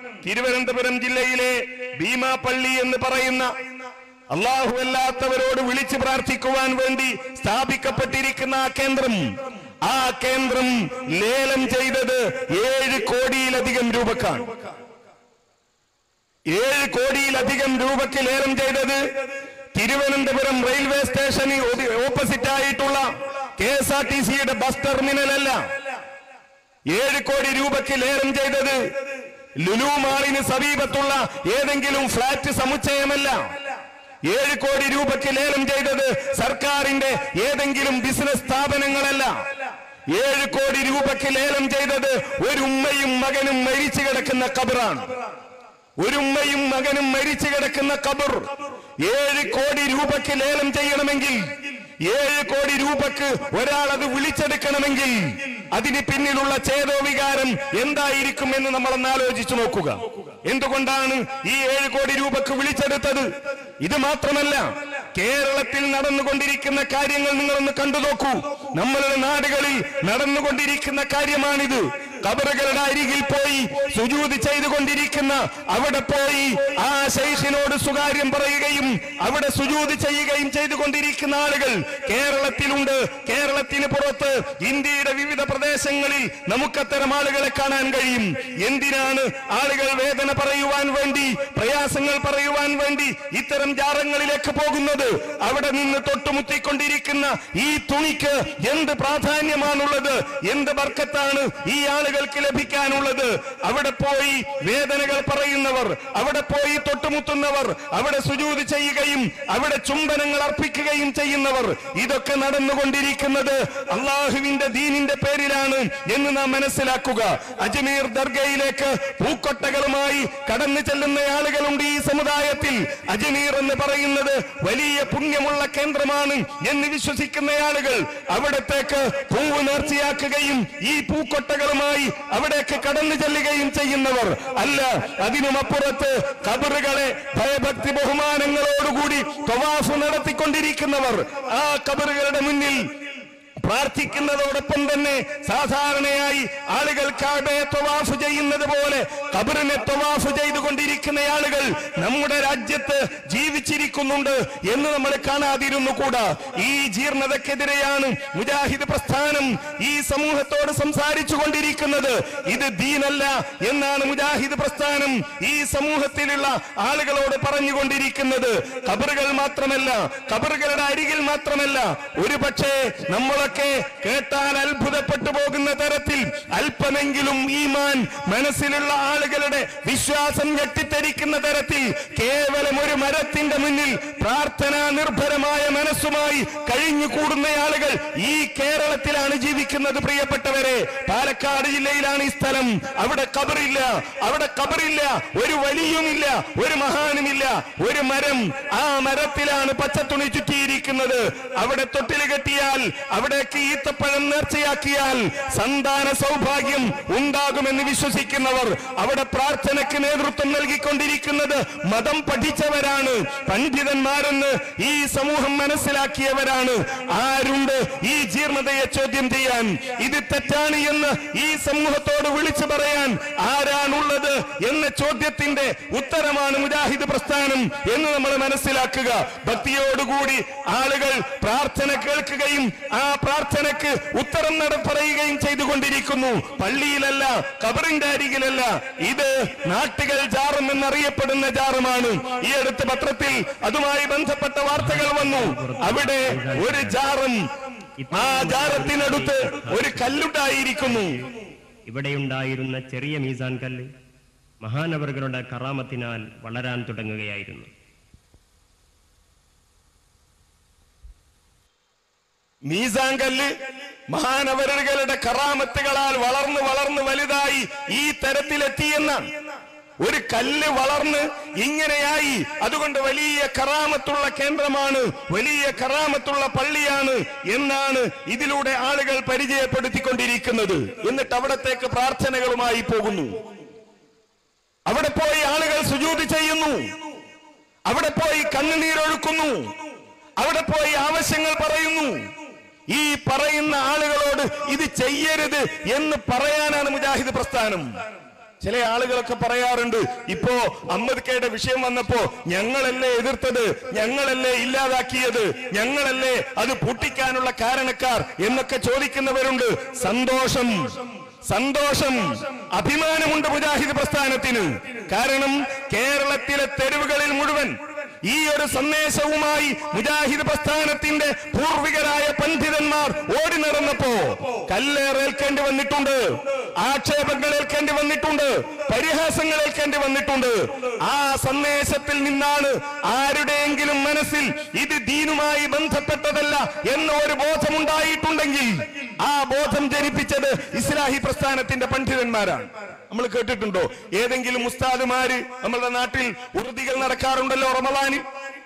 തിരുവനന്തപുരം ജില്ലയിലെ ഭീമാപള്ളി എന്ന് പറയുന്ന അള്ളാഹു അല്ലാത്തവരോട് വിളിച്ചു പ്രാർത്ഥിക്കുവാൻ വേണ്ടി സ്ഥാപിക്കപ്പെട്ടിരിക്കുന്ന ആ കേന്ദ്രം ആ കേന്ദ്രം ലേലം ചെയ്തത് ഏഴ് കോടിയിലധികം രൂപക്കാണ് ഏഴ് കോടിയിലധികം രൂപയ്ക്ക് ലേലം ചെയ്തത് തിരുവനന്തപുരം റെയിൽവേ സ്റ്റേഷന് ഓപ്പോസിറ്റ് ആയിട്ടുള്ള കെ എസ് ആർ ടി സിയുടെ ബസ് ടെർമിനൽ അല്ല ഏഴ് കോടി രൂപയ്ക്ക് ലേലം ചെയ്തത് ലുലു മാളിന് സമീപത്തുള്ള ഏതെങ്കിലും ഫ്ലാറ്റ് സമുച്ചയമല്ല ഏഴ് കോടി രൂപയ്ക്ക് ലേലം ചെയ്തത് സർക്കാരിന്റെ ഏതെങ്കിലും ബിസിനസ് സ്ഥാപനങ്ങളല്ല ഏഴ് കോടി രൂപയ്ക്ക് ലേലം ചെയ്തത് ഒരു ഉമ്മയും മകനും മരിച്ചു കിടക്കുന്ന കബറാണ് ഒരു ഉമ്മയും മകനും മരിച്ചു കിടക്കുന്ന കബർ ഏഴ് കോടി രൂപയ്ക്ക് ലേലം ചെയ്യണമെങ്കിൽ ഏഴ് കോടി രൂപക്ക് ഒരാൾ അത് വിളിച്ചെടുക്കണമെങ്കിൽ അതിന് പിന്നിലുള്ള ചേതോ വികാരം എന്തായിരിക്കും എന്ന് നമ്മളൊന്ന് ആലോചിച്ചു നോക്കുക എന്തുകൊണ്ടാണ് ഈ ഏഴ് കോടി രൂപക്ക് വിളിച്ചെടുത്തത് ഇത് മാത്രമല്ല കേരളത്തിൽ നടന്നുകൊണ്ടിരിക്കുന്ന കാര്യങ്ങൾ നിങ്ങളൊന്ന് കണ്ടു നോക്കൂ നമ്മളുടെ നാടുകളിൽ നടന്നുകൊണ്ടിരിക്കുന്ന കാര്യമാണിത് കബറുകളുടെ അരികിൽ പോയി സുജൂത് ചെയ്തുകൊണ്ടിരിക്കുന്ന അവിടെ പോയി ആ ശൈഖിനോട് സുകാര്യം പറയുകയും അവിടെ സുജൂത് ചെയ്യുകയും ചെയ്തുകൊണ്ടിരിക്കുന്ന ആളുകൾ കേരളത്തിലുണ്ട് കേരളത്തിന് പുറത്ത് ഇന്ത്യയുടെ വിവിധ പ്രദേശങ്ങളിൽ നമുക്കത്തരം ആളുകളെ കാണാൻ കഴിയും എന്തിനാണ് ആളുകൾ വേദന പറയുവാൻ വേണ്ടി പ്രയാസങ്ങൾ പറയുവാൻ വേണ്ടി ഇത്തരം ജാറങ്ങളിലേക്ക് പോകുന്നത് അവിടെ നിന്ന് തൊട്ടുമുത്തിക്കൊണ്ടിരിക്കുന്ന ഈ തുണിക്ക് എന്ത് പ്രാധാന്യമാണുള്ളത് എന്ത് ബർക്കത്താണ് ഈ ആളുകൾക്ക് ലഭിക്കാനുള്ളത് അവിടെ പോയി വേദനകൾ പറയുന്നവർ അവിടെ പോയി തൊട്ടുമുത്തുന്നവർ അവിടെ സുജൂത് ചെയ്യുകയും അവിടെ ചുംബനങ്ങൾ അർപ്പിക്കുകയും ചെയ്യുന്നവർ ഇതൊക്കെ നടന്നുകൊണ്ടിരിക്കുന്നത് അള്ളാഹുവിന്റെ ദീനിന്റെ പേരിലാണ് എന്ന് നാം മനസ്സിലാക്കുക അജ്മീർ ദർഗയിലേക്ക് പൂക്കൊട്ടകളുമായി കടന്നു ചെല്ലുന്ന ആളുകളുണ്ട് ഈ സമുദായത്തിൽ അജ്മീർ എന്ന് പറയുന്നത് വലിയ പുണ്യമുള്ള കേന്ദ്രമാണ് എന്ന് വിശ്വസിക്കുന്ന ആളുകൾ അവിടത്തേക്ക് പൂവ് നേർച്ചയാക്കുകയും ഈ പൂക്കൊട്ടകളുമായി അവിടേക്ക് കടന്നു ചെല്ലുകയും ചെയ്യുന്നവർ അല്ല അതിനുമപ്പുറത്ത് കബറുകളെ ഭയഭക്തി ബഹുമാനങ്ങളോടുകൂടി തൊവാഫ് നടത്തിക്കൊണ്ടിരിക്കുന്നവർ ആ കബറുകളുടെ മുന്നിൽ പ്രാർത്ഥിക്കുന്നതോടൊപ്പം തന്നെ സാധാരണയായി ആളുകൾ കാബയെ തൊവാഫ് ചെയ്യുന്നത് പോലെ കബറിനെ തൊവാഫ് ചെയ്തുകൊണ്ടിരിക്കുന്ന ആളുകൾ നമ്മുടെ രാജ്യത്ത് ജീവിച്ചിരിക്കുന്നുണ്ട് എന്ന് നമ്മൾ കാണാതിരുന്നു കൂടാ ഈ ജീർണതക്കെതിരെയാണ് മുജാഹിദ് പ്രസ്ഥാനം ഈ സമൂഹത്തോട് സംസാരിച്ചു കൊണ്ടിരിക്കുന്നത് ഇത് ദീനല്ല എന്നാണ് മുജാഹിദ് പ്രസ്ഥാനം ഈ സമൂഹത്തിലുള്ള ആളുകളോട് പറഞ്ഞുകൊണ്ടിരിക്കുന്നത് കബറുകൾ മാത്രമല്ല കബറുകളുടെ അരികിൽ മാത്രമല്ല ഒരു പക്ഷേ നമ്മളൊക്കെ കേട്ടാൽ അത്ഭുതപ്പെട്ടു പോകുന്ന തരത്തിൽ അല്പമെങ്കിലും ഈമാൻ മനസ്സിലുള്ള ആളുകളുടെ വിശ്വാസം ഞെട്ടിത്തരിക്കുന്ന തരത്തിൽ കേവലം ഒരു മരത്തിന്റെ മുന്നിൽ പ്രാർത്ഥനാ നിർഭരമായ മനസ്സുമായി കഴിഞ്ഞു കൂടുന്ന ആളുകൾ ഈ കേരളത്തിലാണ് ജീവിക്കുന്നത് പ്രിയപ്പെട്ടവരെ പാലക്കാട് ജില്ലയിലാണ് ഈ സ്ഥലം അവിടെ കബറില്ല അവിടെ കബറില്ല ഒരു വലിയുമില്ല ഒരു മഹാനുമില്ല ഒരു മരം ആ മരത്തിലാണ് പച്ചത്തുണി ചുറ്റിയിരിക്കുന്നത് അവിടെ തൊട്ടില് കെട്ടിയാൽ അവിടേക്ക് ഈത്തപ്പഴം നേർച്ചയാക്കിയാൽ സന്താന സൗഭാഗ്യം ഉണ്ടാകുമെന്ന് വിശ്വസിക്കുന്നവർ അവിടെ പ്രാർത്ഥനയ്ക്ക് നേതൃത്വം നൽകിക്കൊണ്ടിരിക്കുന്നത് മതം പഠിച്ചവരാണ് പണ്ഡിതന്മാരെന്ന് ഈ സമൂഹം മനസ്സിലാക്കിയവരാണ് ആരുണ്ട് ഈ ജീർണതയെ ചോദ്യം ചെയ്യാൻ ഇത് തെറ്റാണ് എന്ന് ഈ സമൂഹത്തോട് വിളിച്ചു പറയാൻ ആരാണുള്ളത് എന്ന ചോദ്യത്തിന്റെ ഉത്തരമാണ് മുജാഹിദ് പ്രസ്ഥാനം എന്ന് നമ്മൾ മനസ്സിലാക്കുക ഭക്തിയോടുകൂടി ആളുകൾ പ്രാർത്ഥന കേൾക്കുകയും ആ പ്രാർത്ഥനയ്ക്ക് ഉത്തരം നട പറയുകയും ചെയ്തുകൊണ്ടിരിക്കുന്നു പള്ളിയിലല്ല കബറിന്റെ അരികിലല്ല ഇത് നാട്ടുകൾ ജാറും എന്നറിയപ്പെടുന്ന ജാറുമാണ് ഈ അടുത്ത പത്രത്തിൽ അതുമായി ബന്ധപ്പെട്ട വാർത്തകൾ വന്നു അവിടെ ഒരു ജാറും ആ ജാറത്തിനടുത്ത് ഒരു കല്ലുണ്ടായിരിക്കുന്നു ഇവിടെയുണ്ടായിരുന്ന ചെറിയ മീസാൻ കല്ല് മഹാനവറുകളുടെ കറാമത്തിനാൽ വളരാൻ തുടങ്ങുകയായിരുന്നു മീസാൻ കല്ല് മഹാനവരുകളുടെ കറാമത്തുകളാൽ വളർന്ന് വളർന്ന് വലുതായി ഈ തരത്തിലെത്തിയെന്നാണ് ഒരു കല്ല് വളർന്ന് ഇങ്ങനെയായി അതുകൊണ്ട് വലിയ കറാമത്തുള്ള കേന്ദ്രമാണ് വലിയ കറാമത്തുള്ള പള്ളിയാണ് എന്നാണ് ഇതിലൂടെ ആളുകൾ പരിചയപ്പെടുത്തിക്കൊണ്ടിരിക്കുന്നത് എന്നിട്ട് അവിടത്തേക്ക് പ്രാർത്ഥനകളുമായി പോകുന്നു അവിടെ പോയി ആളുകൾ സുജൂതി ചെയ്യുന്നു അവിടെ പോയി കണ്ണുനീരൊഴുക്കുന്നു അവിടെ പോയി ആവശ്യങ്ങൾ പറയുന്നു ഈ പറയുന്ന ആളുകളോട് ഇത് ചെയ്യരുത് എന്ന് പറയാനാണ് മുജാഹിദ് പ്രസ്ഥാനം ചില ആളുകളൊക്കെ പറയാറുണ്ട് ഇപ്പോ അഹമ്മദ് കയുടെ വിഷയം വന്നപ്പോ ഞങ്ങളല്ലേ എതിർത്തത് ഞങ്ങളല്ലേ ഇല്ലാതാക്കിയത് ഞങ്ങളല്ലേ അത് പൂട്ടിക്കാനുള്ള കാരണക്കാർ എന്നൊക്കെ ചോദിക്കുന്നവരുണ്ട് സന്തോഷം സന്തോഷം അഭിമാനമുണ്ട് മുജാഹിദ് പ്രസ്ഥാനത്തിന് കാരണം കേരളത്തിലെ തെരുവുകളിൽ മുഴുവൻ ഈ ഒരു സന്ദേശവുമായി മുജാഹിദ് പ്രസ്ഥാനത്തിന്റെ പൂർവികരായ പണ്ഡിതന്മാർ ഓടി നടന്നപ്പോ കല്ലേറേൽക്കേണ്ടി വന്നിട്ടുണ്ട് ആക്ഷേപങ്ങൾ ഏൽക്കേണ്ടി വന്നിട്ടുണ്ട് പരിഹാസങ്ങൾ ഏൽക്കേണ്ടി വന്നിട്ടുണ്ട് ആ സന്ദേശത്തിൽ നിന്നാണ് ആരുടെയെങ്കിലും മനസ്സിൽ ഇത് ദീനുമായി ബന്ധപ്പെട്ടതല്ല എന്ന ഒരു ബോധമുണ്ടായിട്ടുണ്ടെങ്കിൽ ആ ബോധം ജനിപ്പിച്ചത് ഇസ്ലാഹി പ്രസ്ഥാനത്തിന്റെ പണ്ഡിതന്മാരാണ് നമ്മൾ കേട്ടിട്ടുണ്ടോ ഏതെങ്കിലും ഉസ്താദുമാര് നമ്മുടെ നാട്ടിൽ ഉറുദികൾ നടക്കാറുണ്ടല്ലോ റമദാനിൽ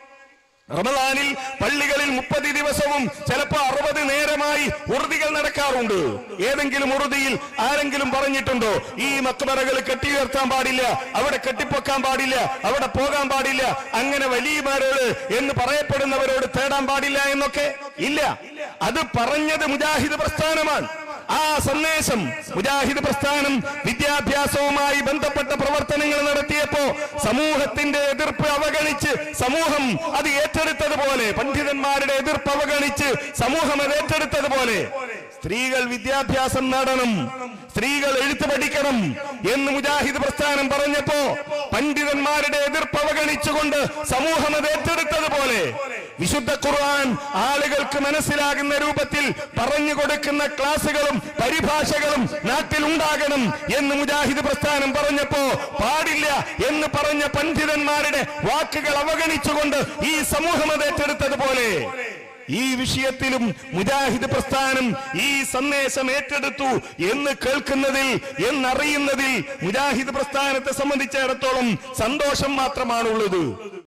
റമദാനിൽ പള്ളികളിൽ മുപ്പത് ദിവസവും ചിലപ്പോ അറുപത് നേരമായി ഉറുദികൾ നടക്കാറുണ്ട് ഏതെങ്കിലും ഉറുദിയിൽ ആരെങ്കിലും പറഞ്ഞിട്ടുണ്ടോ ഈ മക്ബറകൾ കെട്ടിയുയർത്താൻ പാടില്ല അവിടെ കെട്ടിപ്പൊക്കാൻ പാടില്ല അവിടെ പോകാൻ പാടില്ല അങ്ങനെ വലിയമാരോട് എന്ന് പറയപ്പെടുന്നവരോട് തേടാൻ പാടില്ല എന്നൊക്കെ ഇല്ല അത് പറഞ്ഞത് മുജാഹിദ് പ്രസ്ഥാനമാണ് ആ സന്ദേശം മുജാഹിദ് പ്രസ്ഥാനം വിദ്യാഭ്യാസവുമായി ബന്ധപ്പെട്ട പ്രവർത്തനങ്ങൾ നടത്തിയപ്പോ സമൂഹത്തിന്റെ എതിർപ്പ് അവഗണിച്ച് സമൂഹം അത് ഏറ്റെടുത്തതുപോലെ പണ്ഡിതന്മാരുടെ എതിർപ്പ് അവഗണിച്ച് സമൂഹം അത് ഏറ്റെടുത്തതുപോലെ സ്ത്രീകൾ വിദ്യാഭ്യാസം നേടണം സ്ത്രീകൾ എഴുത്ത് പഠിക്കണം എന്ന് മുജാഹിദ് പ്രസ്ഥാനം പറഞ്ഞപ്പോ പണ്ഡിതന്മാരുടെ എതിർപ്പ് അവഗണിച്ചുകൊണ്ട് സമൂഹം അത് ഏറ്റെടുത്തതുപോലെ വിശുദ്ധ ഖുർആൻ ആളുകൾക്ക് മനസ്സിലാകുന്ന രൂപത്തിൽ പറഞ്ഞു കൊടുക്കുന്ന ക്ലാസുകളും പരിഭാഷകളും നാട്ടിൽ ഉണ്ടാകണം എന്ന് മുജാഹിദ് പ്രസ്ഥാനം പറഞ്ഞപ്പോ പാടില്ല എന്ന് പറഞ്ഞ പണ്ഡിതന്മാരുടെ വാക്കുകൾ അവഗണിച്ചുകൊണ്ട് ഈ സമൂഹം അത് ഏറ്റെടുത്തതുപോലെ ഈ വിഷയത്തിലും മുജാഹിദ് പ്രസ്ഥാനം ഈ സന്ദേശം ഏറ്റെടുത്തു എന്ന് കേൾക്കുന്നതിൽ എന്നറിയുന്നതിൽ മുജാഹിദ് പ്രസ്ഥാനത്തെ സംബന്ധിച്ചിടത്തോളം സന്തോഷം മാത്രമാണുള്ളത്